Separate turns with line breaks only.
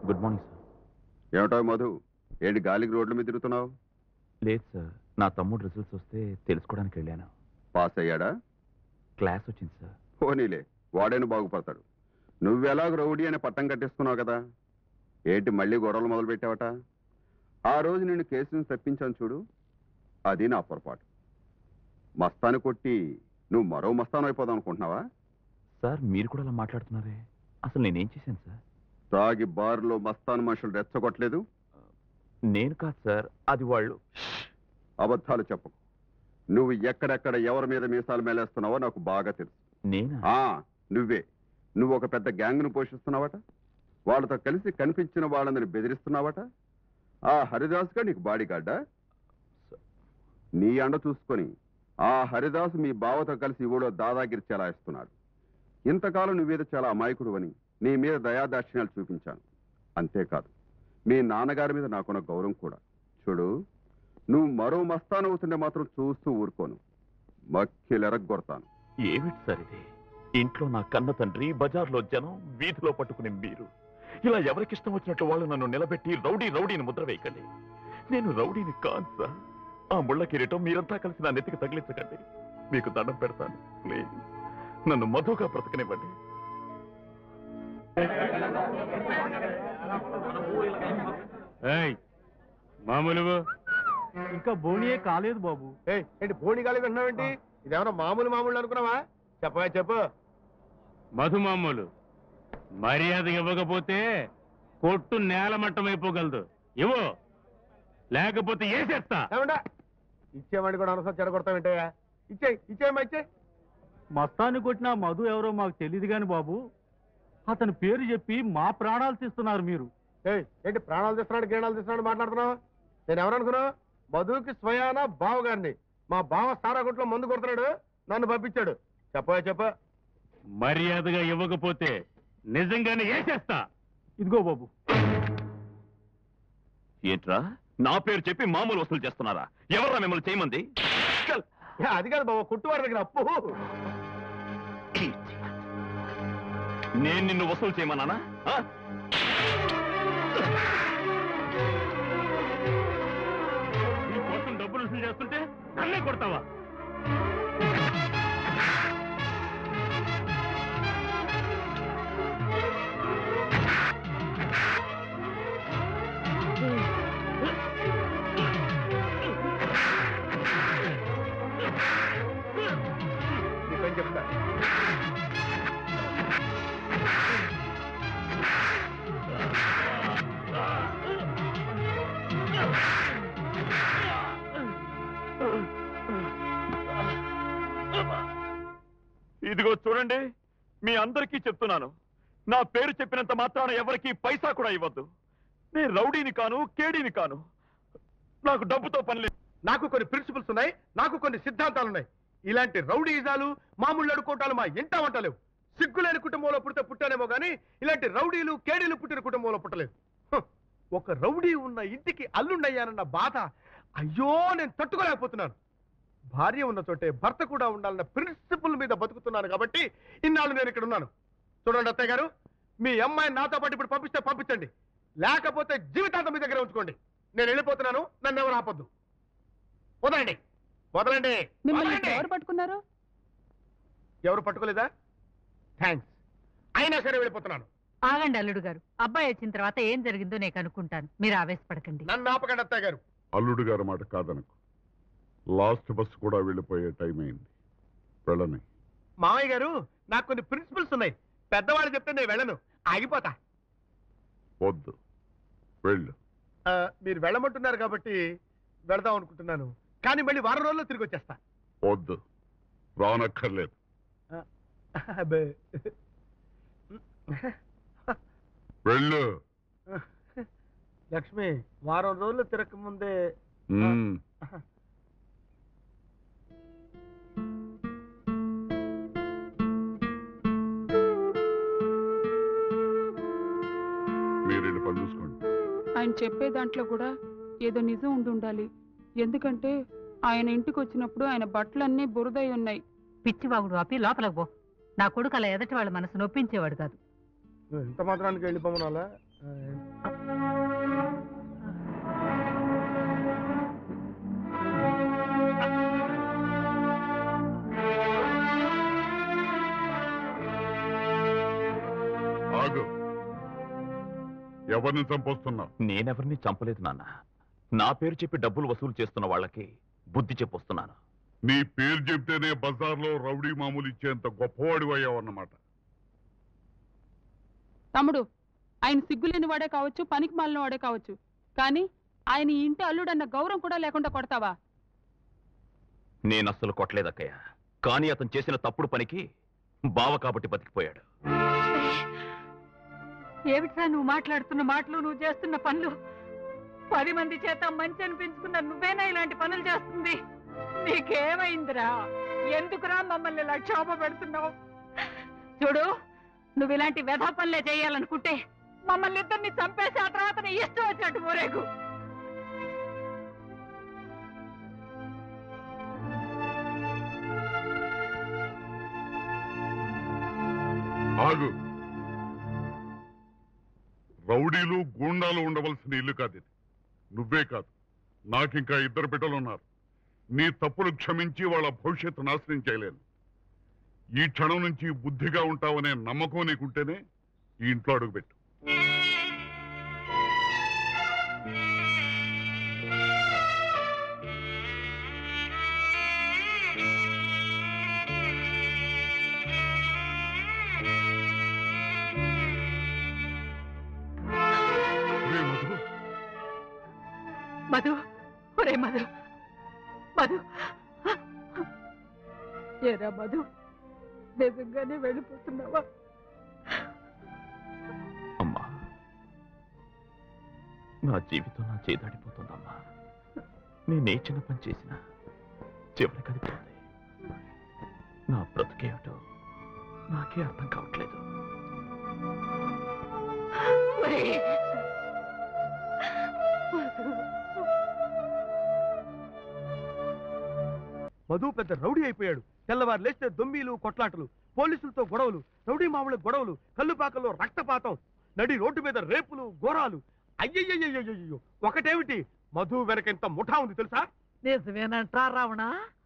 Good morning sir
ఏమిటో మధు ఏంటి గాలికి రోడ్ల మీద తిరుగుతున్నావు
లేదు సార్ నా తమ్ముడు రిజల్ట్స్ వస్తే తెలుసుకోవడానికి వెళ్ళాను
పాస్ అయ్యాడా
క్లాస్ వచ్చింది సార్
పోనీలే వాడేను బాగుపడతాడు నువ్వెలాగ రౌడీ అని పట్టం కట్టేసుకున్నావు కదా ఏంటి మళ్ళీ గొడవలు మొదలు పెట్టావట ఆ రోజు నేను కేసు నుంచి తప్పించాను చూడు అది నా పొరపాటు మస్తాను కొట్టి నువ్వు మరో మస్తాను అయిపోదాం అనుకుంటున్నావా
సార్ మీరు కూడా అలా మాట్లాడుతున్నారే అసలు నేనేం చేశాను సార్
తాగి బార్లో మస్తాను మనుషులు రెచ్చగొట్టలేదు
నేను కాదు సార్ అది వాళ్ళు
అబద్ధాలు చెప్పకు నువ్వు ఎక్కడెక్కడ ఎవరి మీద మీసాలు మేలేస్తున్నావో నాకు బాగా తెలుసు
నేనా
ఆ నువ్వే నువ్వు ఒక పెద్ద గ్యాంగ్ను పోషిస్తున్నావట వాళ్ళతో కలిసి కనిపించిన వాళ్ళని బెదిరిస్తున్నావట ఆ హరిదాస్గా నీకు బాడీగార్డా నీ అండ చూసుకొని ఆ హరిదాస్ మీ బావతో కలిసి ఊళ్ళో దాదాగిరి చెలాయిస్తున్నాడు ఇంతకాలం నువ్వేదో చాలా అమాయకుడు అని నీ మీద దయాదాక్షిణ్యాలు చూపించాను అంతేకాదు మీ నాన్నగారి మీద నాకున్న గౌరవం కూడా చూడు నువ్వు మరో మస్తానవుతుంటే మాత్రం చూస్తూ ఊరుకోను మక్కిలెరగొడతాను
ఏమిటి సార్ ఇది ఇంట్లో నా కన్న తండ్రి బజార్లో జనం వీధిలో పట్టుకునే మీరు ఇలా ఎవరికిష్టం వచ్చినట్లు వాళ్ళు నన్ను నిలబెట్టి రౌడీ రౌడీని ముద్ర వేయకండి నేను రౌడీని కాను సార్ ఆ ముళ్ళ కిరీటం మీరంతా కలిసి నా నెత్తికి తగిలించకండి మీకు దండం పెడతాను ప్లీజ్ నన్ను మధుగా బ్రతకనివ్వండి
ఏయ్ మామూలు
ఇంకా బోనియే కాలేదు బాబు
ఏయ్, ఏంటి బోని గాలి వింటున్నావేంటి ఇదేమన్నా మామూలు మామూలు అనుకున్నావా చెప్పవా చెప్పు
మధు మామూలు మర్యాద ఇవ్వకపోతే కొట్టు నేలమట్టం అయిపోగలదు ఇవ్వు లేకపోతే వేసేస్తా
ఏమంటా ఇచ్చేవాడిని కూడా అనవసరం చెడగొడతావేంటయ్యా ఇచ్చే ఇచ్చేయమ్మా ఇచ్చే
మస్తాన్ని కొట్టిన మధు ఎవరో మాకు తెలియదు గాని బాబు అతని పేరు చెప్పి మా ప్రాణాలు తీస్తున్నారు మీరు
ఏయ్ ఏంటి ప్రాణాలు తీస్తున్నాడు గీణాలు తీస్తున్నాడు మాట్లాడుతున్నావు నేను ఎవరనుకున్నావు మధుకి స్వయాన బావగారిని మా బావ సారాగుట్లో మందు కొడుతున్నాడు నన్ను పంపించాడు చెప్పవా చెప్ప
మర్యాదగా ఇవ్వకపోతే నిజంగానే వేసేస్తా
ఇదిగో బాబు
ఏంట్రా నా పేరు చెప్పి మామూలు వసూలు చేస్తున్నారా ఎవర్రా మిమ్మల్ని చేయమంది
ఏ, అది కాదు బావ కొట్టువారి దగ్గర అప్పు
నేను నిన్ను వసూలు చేయమన్నానా ఆ?
నీ కోసం డబ్బులు వసూలు చేస్తుంటే నన్నే కొడతావా
నీకేం చెప్తా
ఇదిగో చూడండి మీ అందరికీ చెప్తున్నాను నా పేరు చెప్పినంత మాత్రాన ఎవరికి పైసా కూడా ఇవ్వద్దు నేను రౌడీని కాను కేడీని కాను నాకు డబ్బుతో పని లేదు
నాకు కొన్ని ప్రిన్సిపల్స్ ఉన్నాయి నాకు కొన్ని సిద్ధాంతాలు ఉన్నాయి ఇలాంటి రౌడీజాలు మామూలు అడుకోవటాలు మా ఇంట వంటలేవు సిగ్గులేని కుటుంబంలో పుడితే పుట్టానేమో కానీ ఇలాంటి రౌడీలు కేడీలు పుట్టిన కుటుంబంలో పుట్టలేదు హ్, ఒక రౌడీ ఉన్న ఇంటికి అల్లుండయ్యానన్న బాధ అయ్యో నేను తట్టుకోలేకపోతున్నాను భార్య ఉన్న చోటే భర్త కూడా ఉండాలన్న ప్రిన్సిపల్ మీద బతుకుతున్నాను కాబట్టి ఇన్నాళ్ళు నేను ఇక్కడ ఉన్నాను చూడండి అత్తయ్య గారు మీ అమ్మాయిని నాతో పాటు ఇప్పుడు పంపిస్తే పంపించండి లేకపోతే జీవితాంతం మీ దగ్గర ఉంచుకోండి నేను వెళ్ళిపోతున్నాను నన్ను ఎవరు ఆపొద్దు వదలండి వదలండి
మిమ్మల్ని
వదలండి.
ఎవరు పట్టుకున్నారు
ఎవరు పట్టుకోలేదా థ్యాంక్స్ అయినా సరే వెళ్ళిపోతున్నాను
ఆగండి అల్లుడు గారు అబ్బాయి వచ్చిన తర్వాత ఏం జరిగిందో నేను కనుక్కుంటాను మీరు ఆవేశపడకండి
నన్ను ఆపకండి అత్తయ్య గారు
అల్లుడు గారి మాట కాదనకు లాస్ట్ బస్ కూడా వెళ్ళిపోయే టైం అయింది వెళ్ళని
మామయ్య గారు నాకు కొన్ని ప్రిన్సిపల్స్ ఉన్నాయి పెద్దవాళ్ళు చెప్తే నేను వెళ్ళను ఆగిపోతా
వద్దు వెళ్ళు
ఆ, మీరు వెళ్ళమంటున్నారు కాబట్టి వెళదాం అనుకుంటున్నాను కానీ మళ్ళీ వారం రోజుల్లో తిరిగి వచ్చేస్తా
వద్దు రానక్కర్లేదు
అబ్బే.
వెళ్ళు
లక్ష్మి వారం రోజులు తిరగకముందే
మ్మ్. మీరు వెళ్ళి పని చూసుకోండి
ఆయన చెప్పే దాంట్లో కూడా ఏదో నిజం ఉండి ఉండాలి ఎందుకంటే ఆయన ఇంటికి వచ్చినప్పుడు ఆయన బట్టలన్నీ బురదై ఉన్నాయి
పిచ్చివాగుడు ఆపి లోపలకు పో నా కొడుకు అలా ఎదటి వాళ్ళ మనసు నొప్పించేవాడు కాదు
నువ్వు ఎంత మాత్రానికి వెళ్ళిపోమనాలా
ఆగు ఎవరిని చంపొస్తున్నావు
నేనెవరిని చంపలేదు నాన్న నా పేరు చెప్పి డబ్బులు వసూలు చేస్తున్న వాళ్ళకి బుద్ధి చెప్పొస్తున్నాను
నీ పేరు చెప్తేనే బజార్లో రౌడీ మామూలు ఇచ్చేంత గొప్పవాడి అన్నమాట
తమ్ముడు ఆయన సిగ్గులేని వాడే కావచ్చు పనికి మాలిన వాడే కావచ్చు కానీ ఆయన ఈ ఇంటి అల్లుడన్న గౌరవం కూడా లేకుండా కొడతావా
నేను అస్సలు కొట్టలేదక్కయ్య కానీ అతను చేసిన తప్పుడు పనికి బావ కాబట్టి బతికిపోయాడు
ఏమిట్రా నువ్వు మాట్లాడుతున్న మాటలు నువ్వు చేస్తున్న పనులు పది మంది చేత మంచి అనిపించుకున్న నువ్వేనా ఇలాంటి పనులు చేస్తుంది నీకేమైందిరా ఎందుకురా మమ్మల్ని ఇలా క్షోభ పెడుతున్నావు చూడు నువ్వు ఇలాంటి వ్యధ పనులే చేయాలనుకుంటే మమ్మల్ని ఇద్దరిని చంపేసి ఆ తర్వాత నీ ఇష్టం వచ్చినట్టు ఊరేగు
ఆగు రౌడీలు గూండాలు ఉండవలసిన ఇల్లు కాదు ఇది నువ్వే కాదు నాకింకా ఇద్దరు బిడ్డలు ఉన్నారు నీ తప్పులు క్షమించి వాళ్ళ భవిష్యత్తు నాశనం చేయలేను ఈ క్షణం నుంచి బుద్ధిగా ఉంటావనే నమ్మకం నీకుంటేనే ఈ ఇంట్లో అడుగుపెట్టు ఒరే మధు
మధు ఒరే మధు మధు ఏరా మధు నిజంగానే వెళ్ళిపోతున్నావా
అమ్మా నా జీవితం నా చేదాడిపోతుందమ్మా నేనే చిన్న పని చేసినా చివరికి అది పోతుంది నా బ్రతికేమిటో నాకే అర్థం కావట్లేదు
ఒరేయ్. మధు
మధు పెద్ద రౌడీ అయిపోయాడు తెల్లవారు లేస్తే దొమ్మీలు కొట్లాటలు పోలీసులతో గొడవలు రౌడీ మామూలు గొడవలు కల్లుపాకల్లో రక్తపాతం నడి రోడ్డు మీద రేపులు ఘోరాలు అయ్యయ్యయ్యయ్యో ఒకటేమిటి మధు వెనక ఎంత ముఠా ఉంది తెలుసా
నిజమేనంటా రావణ